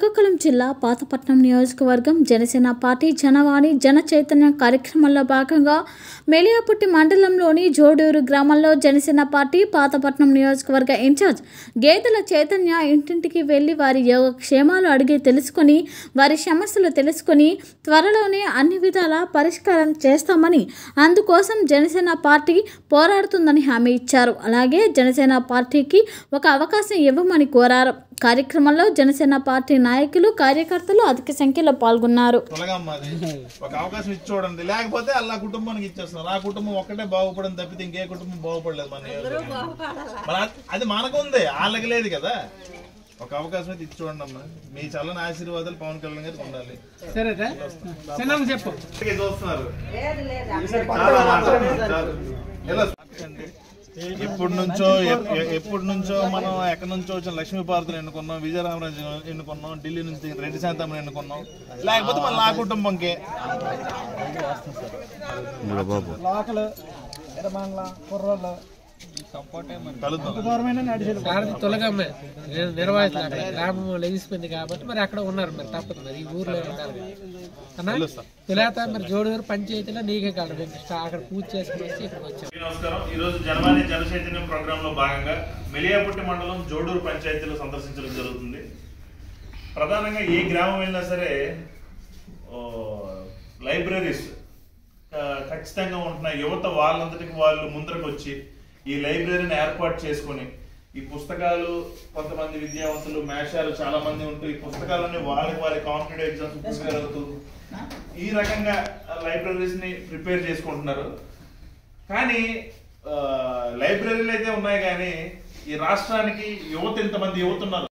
శ్రీకాకుళం జిల్లా పాతపట్నం నియోజకవర్గం జనసేన పార్టీ జనవాణి జన చైతన్య కార్యక్రమంలో భాగంగా మెలియాపుట్టి మండలంలోని జోడూరు గ్రామంలో జనసేన పార్టీ పాతపట్నం నియోజకవర్గ ఇన్ఛార్జ్ గేదెల చైతన్య ఇంటింటికి వెళ్లి వారి యోగక్షేమాలు అడిగి తెలుసుకొని వారి సమస్యలు తెలుసుకొని త్వరలోనే అన్ని విధాల పరిష్కారం చేస్తామని అందుకోసం జనసేన పార్టీ పోరాడుతుందని హామీ ఇచ్చారు అలాగే జనసేన పార్టీకి ఒక అవకాశం ఇవ్వమని కోరారు కార్యక్రమంలో జనసేన పార్టీ నాయకులు కార్యకర్తలు అధిక సంఖ్యలో పాల్గొన్నారు తొలగమ్మ అది ఒక అవకాశం ఇచ్చి చూడండి లేకపోతే అలా కుటుంబానికి ఇచ్చేస్తున్నారు ఆ కుటుంబం ఒక్కటే బాగుపడని తప్పితే ఇంకే కుటుంబం బాగుపడలేదు మన నియోజకవర్గంలో. మరి అది- అది మనకు ఉంది వాళ్ళకి లేదు కదా ఒక అవకాశం అయితే ఇచ్చి చూడండి అమ్మా మీ చల్లని ఆశీర్వాదాలు పవన్ కళ్యాణ్ గారికి ఉండాలి సరేరా చిన్న చెప్పు ఇక్కడికి చూస్తున్నారు చాలా మాట్లాడండి, చాలు. ఎలా ఎప్పటి నుంచో ఎప్- ఎ- ఎప్పటి నుంచో మనం ఎక్కడి నుంచో వచ్చిన లక్ష్మీపార్వతిని ఎన్నుకున్నాం విజయరామరాజు ఎన్నుకున్నాం ఢిల్లీ నుంచి రెడ్డి శాంతమ్మని ఎన్నుకున్నాం లేకపోతే మన నా కుటుంబంకే లోకల్ ఎర్రమండల కుర్రోళ్ళు కలుద్దాం దూరమైన నడిచేది సారథి తొలగమ్మే నేను నిర్వాహితులు అక్కడ గ్రామం లెగిసిపోయింది కాబట్టి మరి అక్కడ ఉన్నారు మరి తప్పదు మరి ఈ ఊర్లో ఉండాలి కదా. అన్నా పిలాత మరి జోడూరు పంచాయతీలో నీకే కాదు అక్కడ పూజ చేసుకుని వచ్చి ఇక్కడికి వచ్చాం నమస్కారం ఈ రోజు జనవాణి జనచైతన్యం ప్రోగ్రామ్ లో భాగంగా మెలియాపుట్టి మండలం జోడూరు పంచాయతీలో సందర్శించడం జరుగుతుంది ప్రధానంగా ఏ గ్రామం వెళ్ళినా సరే ఓ, లైబ్రరీస్ ఆ, ఖచ్చితంగా ఉంటున్నాయి యువత వాళ్ళంతటికి వాళ్ళు ముందరకు వచ్చి ఈ లైబ్రరీని ఏర్పాటు చేసుకొని ఈ పుస్తకాలు కొంతమంది విద్యావంతులు మేషాలు చాలా మంది ఉంటూ ఈ పుస్తకాలన్నీ వాళ్ళకి వాళ్ళ కాంపిటేటివ్ ఎగ్జామ్స్ ప్రిపేర్ అవుతూ ఈ రకంగా లైబ్రరీస్ ని ప్రిపేర్ చేసుకుంటున్నారు కానీ ఆ, లైబ్రరీలు అయితే ఉన్నాయి కానీ ఈ రాష్ట్రానికి యువత ఇంతమంది యువత ఉన్నారు